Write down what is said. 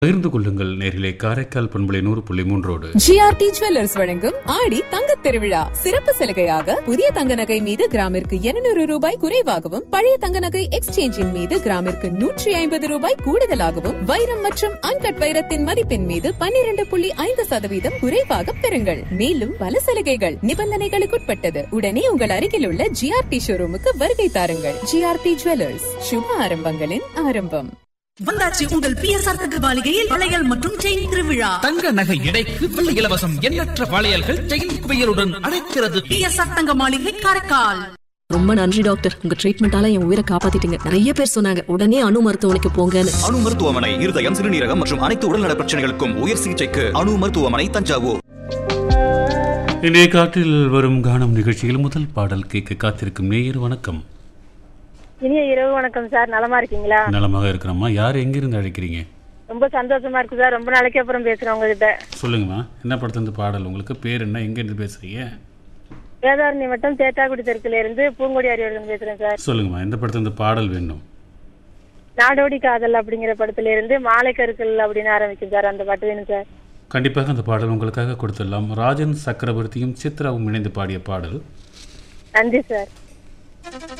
பகிர்ந்து கொள்ளுங்கள் நேரிலே காரைக்கால் பண்பலை நூறு புள்ளி மூன்றோடு ஜிஆர்டி ஜுவல்லர்ஸ் வழங்கும் ஆடி தங்கத் திருவிழா சிறப்பு சலுகையாக புதிய தங்க நகை மீது கிராமிற்கு 200 ரூபாய் குறைவாகவும் பழைய தங்க நகை எக்ஸ்சேஞ்சின் மீது கிராமிற்கு நூற்றி ஐம்பது ரூபாய் கூடுதலாகவும் வைரம் மற்றும் அன்கட் வைரத்தின் மதிப்பின் மீது 12.5% புள்ளி ஐந்து சதவீதம் குறைவாக பெறுங்கள் மேலும் பல சலுகைகள் நிபந்தனைகளுக்குட்பட்டது உடனே உங்கள் அருகில் உள்ள ஜிஆர்டி ஷோரூமுக்கு வருகை தாருங்கள் ஜிஆர்டி ஜுவல்லர்ஸ் சுப ஆரம்பங்களின் ஆரம்பம் வந்தாச்சு உங்கள் பிஎஸ்ஆர் தகவலிகையில் வளையல் மற்றும் செயின் திருவிழா தங்க நகை எடைக்கு வெள்ளி இலவசம் எண்ணற்ற வளையல்கள் செயின் குவியலுடன் அழைக்கிறது பிஎஸ்ஆர் தங்க மாளிகை காரைக்கால் ரொம்ப நன்றி டாக்டர் உங்க ட்ரீட்மெண்டால என் உயிரை காப்பாத்திட்டீங்க நிறைய பேர் சொன்னாங்க உடனே அணு மருத்துவமனைக்கு போங்கன்னு அணு மருத்துவமனை இருதயம் சிறுநீரகம் மற்றும் அனைத்து உடல்நல பிரச்சனைகளுக்கும் உயர் சிகிச்சைக்கு அணு மருத்துவமனை தஞ்சாவூர் இன்றைய காற்றில் வரும் கானம் நிகழ்ச்சியில் முதல் பாடல் கேட்க காத்திருக்கும் நேயர் வணக்கம் இனிய இரவு வணக்கம் சார் நலமா இருக்கீங்களா நலமாக இருக்கிறோம்மா யார் எங்கிருந்து அழைக்கிறீங்க ரொம்ப சந்தோஷமா இருக்கு சார் ரொம்ப நாளைக்கு அப்புறம் பேசுறேன் உங்ககிட்ட சொல்லுங்கம்மா என்ன படத்துல பாடல் உங்களுக்கு பேர் என்ன எங்கேருந்து பேசுறீங்க வேதாரண்ய வட்டம் தேத்தாக்குடி தெற்குல இருந்து பூங்கொடி அறிவர்கள் பேசுறேன் சார் சொல்லுங்கம்மா எந்த படத்துல பாடல் வேண்டும் நாடோடி காதல் அப்படிங்கிற படத்துல இருந்து மாலை கருக்கள் அப்படின்னு ஆரம்பிக்கும் சார் அந்த பாட்டு வேணும் சார் கண்டிப்பாக அந்த பாடல் உங்களுக்காக கொடுத்துடலாம் ராஜன் சக்கரவர்த்தியும் சித்ராவும் இணைந்து பாடிய பாடல் நன்றி சார்